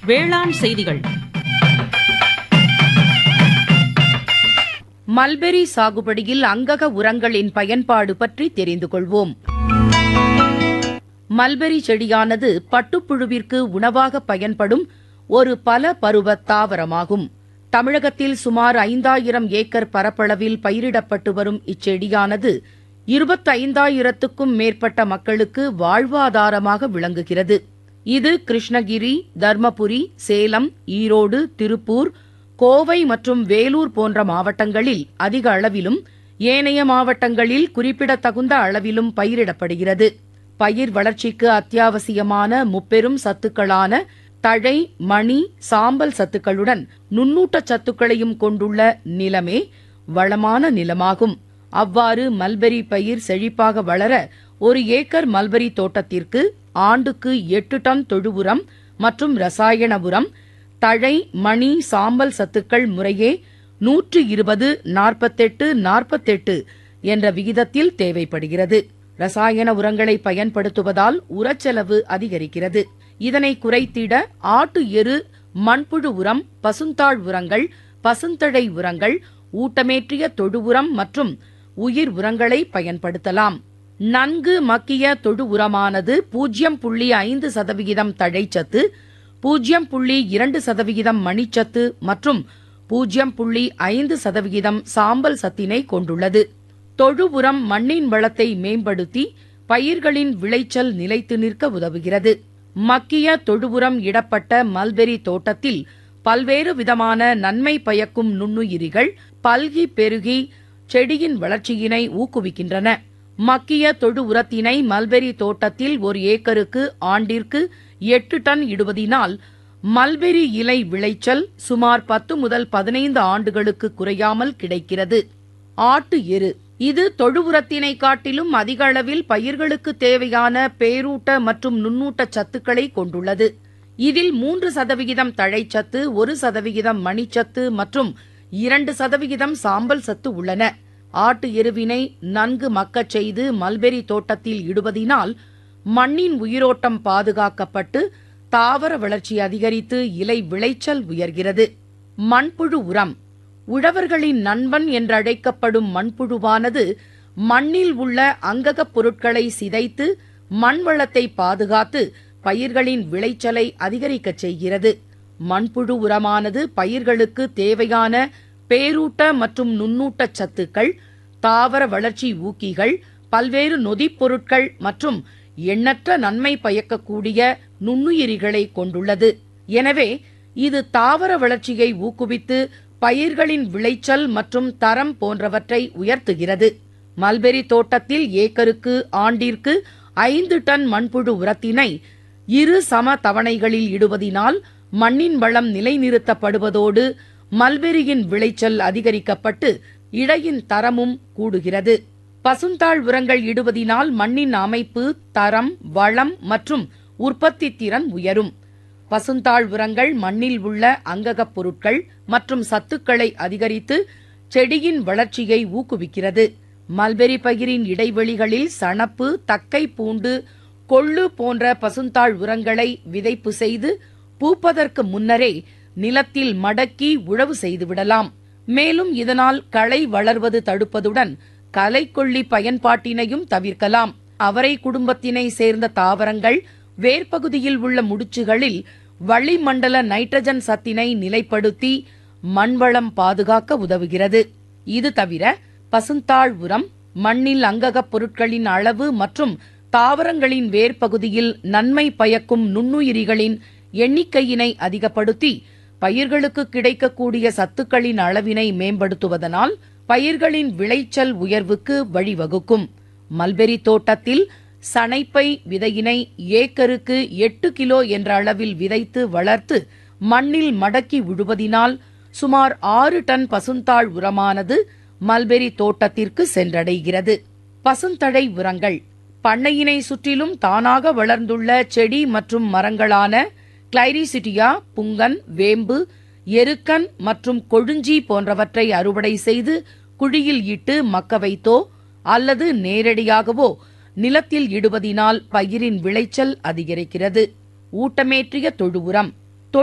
வேளாண் செய்திகள் மல்பெரி சாகுபடியில் அங்கக உரங்களின் பயன்பாடு பற்றி தெரிந்து கொள்வோம் மல்பெரி செடியானது பட்டுப்புழுவிற்கு உணவாக பயன்படும் ஒரு பல பருவ தாவரமாகும் தமிழகத்தில் சுமார் ஐந்தாயிரம் ஏக்கர் பரப்பளவில் பயிரிடப்பட்டு வரும் இச்செடியானது இருபத்தைந்தாயிரத்துக்கும் மேற்பட்ட மக்களுக்கு வாழ்வாதாரமாக விளங்குகிறது இது கிருஷ்ணகிரி தர்மபுரி சேலம் ஈரோடு திருப்பூர் கோவை மற்றும் வேலூர் போன்ற மாவட்டங்களில் அதிக அளவிலும் ஏனைய மாவட்டங்களில் குறிப்பிடத்தகுந்த அளவிலும் பயிரிடப்படுகிறது பயிர் வளர்ச்சிக்கு அத்தியாவசியமான முப்பெரும் சத்துக்களான தழை மணி சாம்பல் சத்துக்களுடன் நுண்ணூட்டச் சத்துக்களையும் கொண்டுள்ள நிலமே வளமான நிலமாகும் அவ்வாறு மல்பெரி பயிர் செழிப்பாக வளர ஒரு ஏக்கர் மல்பெரி தோட்டத்திற்கு ஆண்டுக்கு எட்டு டன் தொழு உரம் மற்றும் ரசாயன உரம் தழை மணி சாம்பல் சத்துக்கள் முறையே நூற்று இருபது நாற்பத்தெட்டு நாற்பத்தெட்டு என்ற விகிதத்தில் தேவைப்படுகிறது ரசாயன உரங்களை பயன்படுத்துவதால் உரச்செலவு அதிகரிக்கிறது இதனை குறைத்திட ஆட்டு எரு மண்புழு உரம் பசுந்தாள் உரங்கள் பசுந்தழை உரங்கள் ஊட்டமேற்றிய தொழு உரம் மற்றும் உயிர் உரங்களை பயன்படுத்தலாம் நன்கு மக்கிய தொழு உரமானது பூஜ்ஜியம் புள்ளி ஐந்து சதவிகிதம் தழைச்சத்து பூஜ்ஜியம் புள்ளி இரண்டு சதவிகிதம் மணிச்சத்து மற்றும் பூஜ்ஜியம் புள்ளி ஐந்து சதவிகிதம் சாம்பல் சத்தினை கொண்டுள்ளது தொழு உரம் மண்ணின் வளத்தை மேம்படுத்தி பயிர்களின் விளைச்சல் நிலைத்து நிற்க உதவுகிறது மக்கிய தொழு உரம் இடப்பட்ட மல்பெரி தோட்டத்தில் பல்வேறு விதமான நன்மை பயக்கும் நுண்ணுயிரிகள் பல்கி பெருகி செடியின் வளர்ச்சியினை ஊக்குவிக்கின்றன மக்கிய தொழு உரத்தினை மல்பெரி தோட்டத்தில் ஒரு ஏக்கருக்கு ஆண்டிற்கு எட்டு டன் இடுவதினால் மல்பெரி இலை விளைச்சல் சுமார் பத்து முதல் பதினைந்து ஆண்டுகளுக்கு குறையாமல் கிடைக்கிறது ஆட்டு எரு இது தொழு உரத்தினை காட்டிலும் அதிக அளவில் பயிர்களுக்கு தேவையான பேரூட்ட மற்றும் நுண்ணூட்ட சத்துக்களை கொண்டுள்ளது இதில் மூன்று சதவிகிதம் தழைச்சத்து ஒரு சதவிகிதம் மணிச்சத்து மற்றும் இரண்டு சதவிகிதம் சாம்பல் சத்து உள்ளன ஆட்டு எருவினை நன்கு மக்கச் செய்து மல்பெரி தோட்டத்தில் இடுவதினால் மண்ணின் உயிரோட்டம் பாதுகாக்கப்பட்டு தாவர வளர்ச்சி அதிகரித்து இலை விளைச்சல் உயர்கிறது மண்புழு உரம் உழவர்களின் நண்பன் என்றழைக்கப்படும் மண்புழுவானது மண்ணில் உள்ள அங்ககப் பொருட்களை சிதைத்து மண் வளத்தை பாதுகாத்து பயிர்களின் விளைச்சலை அதிகரிக்கச் செய்கிறது மண்புழு உரமானது பயிர்களுக்கு தேவையான பேரூட்ட மற்றும் நுண்ணூட்டச் சத்துக்கள் தாவர வளர்ச்சி ஊக்கிகள் பல்வேறு நொதிப் பொருட்கள் மற்றும் எண்ணற்ற நன்மை பயக்கக்கூடிய நுண்ணுயிரிகளை கொண்டுள்ளது எனவே இது தாவர வளர்ச்சியை ஊக்குவித்து பயிர்களின் விளைச்சல் மற்றும் தரம் போன்றவற்றை உயர்த்துகிறது மல்பெரி தோட்டத்தில் ஏக்கருக்கு ஆண்டிற்கு ஐந்து டன் மண்புழு உரத்தினை இரு சம தவணைகளில் இடுவதினால் மண்ணின் வளம் நிலைநிறுத்தப்படுவதோடு மல்பெரியின் விளைச்சல் அதிகரிக்கப்பட்டு இடையின் தரமும் கூடுகிறது பசுந்தாள் உரங்கள் இடுவதினால் மண்ணின் அமைப்பு தரம் வளம் மற்றும் உற்பத்தி திறன் உயரும் பசுந்தாள் உரங்கள் மண்ணில் உள்ள அங்ககப் பொருட்கள் மற்றும் சத்துக்களை அதிகரித்து செடியின் வளர்ச்சியை ஊக்குவிக்கிறது மல்பெரி பயிரின் இடைவெளிகளில் சணப்பு தக்கை பூண்டு கொள்ளு போன்ற பசுந்தாள் உரங்களை விதைப்பு செய்து பூப்பதற்கு முன்னரே நிலத்தில் மடக்கி உழவு செய்துவிடலாம் மேலும் இதனால் களை வளர்வது தடுப்பதுடன் களைக்கொல்லி பயன்பாட்டினையும் தவிர்க்கலாம் அவரை குடும்பத்தினை சேர்ந்த தாவரங்கள் வேர்ப்பகுதியில் உள்ள முடிச்சுகளில் வளிமண்டல நைட்ரஜன் சத்தினை நிலைப்படுத்தி மண்வளம் பாதுகாக்க உதவுகிறது இது தவிர பசுந்தாள் உரம் மண்ணில் அங்ககப் பொருட்களின் அளவு மற்றும் தாவரங்களின் வேர்ப்பகுதியில் நன்மை பயக்கும் நுண்ணுயிரிகளின் எண்ணிக்கையினை அதிகப்படுத்தி பயிர்களுக்கு கிடைக்கக்கூடிய சத்துக்களின் அளவினை மேம்படுத்துவதனால் பயிர்களின் விளைச்சல் உயர்வுக்கு வழிவகுக்கும் மல்பெரி தோட்டத்தில் சணைப்பை விதையினை ஏக்கருக்கு எட்டு கிலோ என்ற அளவில் விதைத்து வளர்த்து மண்ணில் மடக்கி விழுவதினால் சுமார் ஆறு டன் பசுந்தாள் உரமானது மல்பெரி தோட்டத்திற்கு சென்றடைகிறது பசுந்தழை உரங்கள் பண்ணையினை சுற்றிலும் தானாக வளர்ந்துள்ள செடி மற்றும் மரங்களான கிளைரிசிட்டியா புங்கன் வேம்பு எருக்கன் மற்றும் கொழுஞ்சி போன்றவற்றை அறுவடை செய்து குழியில் இட்டு மக்க வைத்தோ அல்லது நேரடியாகவோ நிலத்தில் இடுவதினால் பயிரின் விளைச்சல் அதிகரிக்கிறது ஊட்டமேற்றிய தொழு உரம்